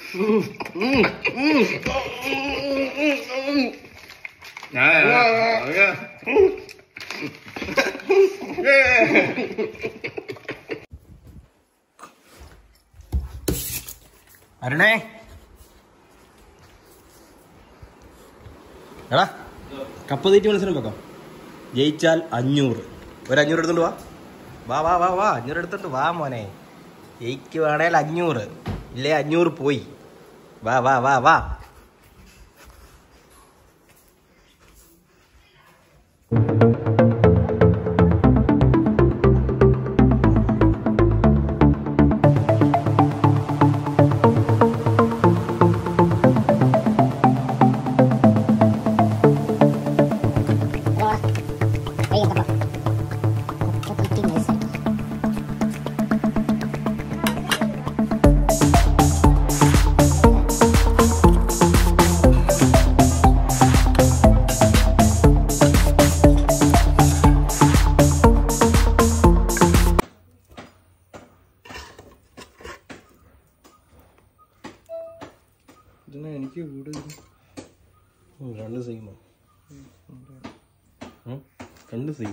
അരുണേ എടാ കപ്പ് തീറ്റി മത്സരം വെക്കാം ജയിച്ചാൽ അഞ്ഞൂറ് ഒരു അഞ്ഞൂറ് എടുത്തോണ്ട് വാ വാ വാ വാ വാ അഞ്ഞൂറ് എടുത്തോണ്ട് വാ മോനെ ജയിക്കുവാണേൽ അഞ്ഞൂറ് ഇല്ലേ അഞ്ഞൂറ് പോയി വാ വാ വാ വാ എനിക്ക് കൂടുതൽ ഉം, രണ്ട് സെയിമോ രണ്ട് സെയിം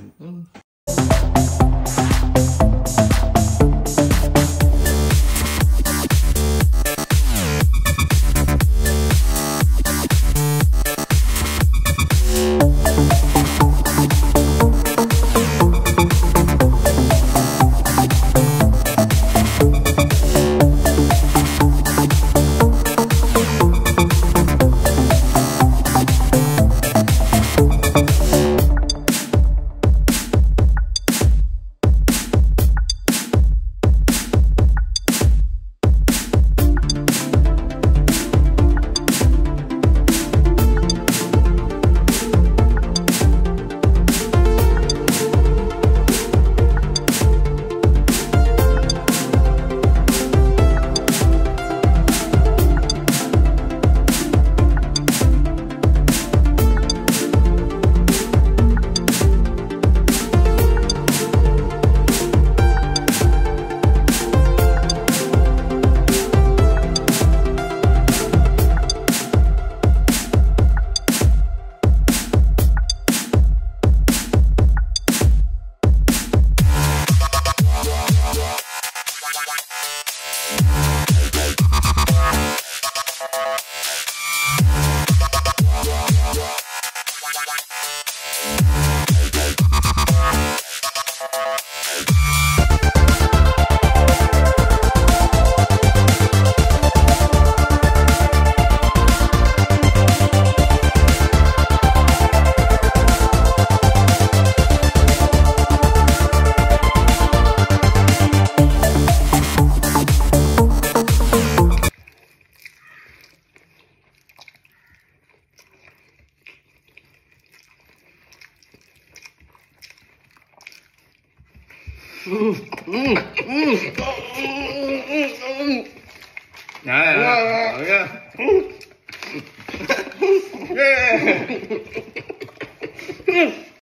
ഞാൻ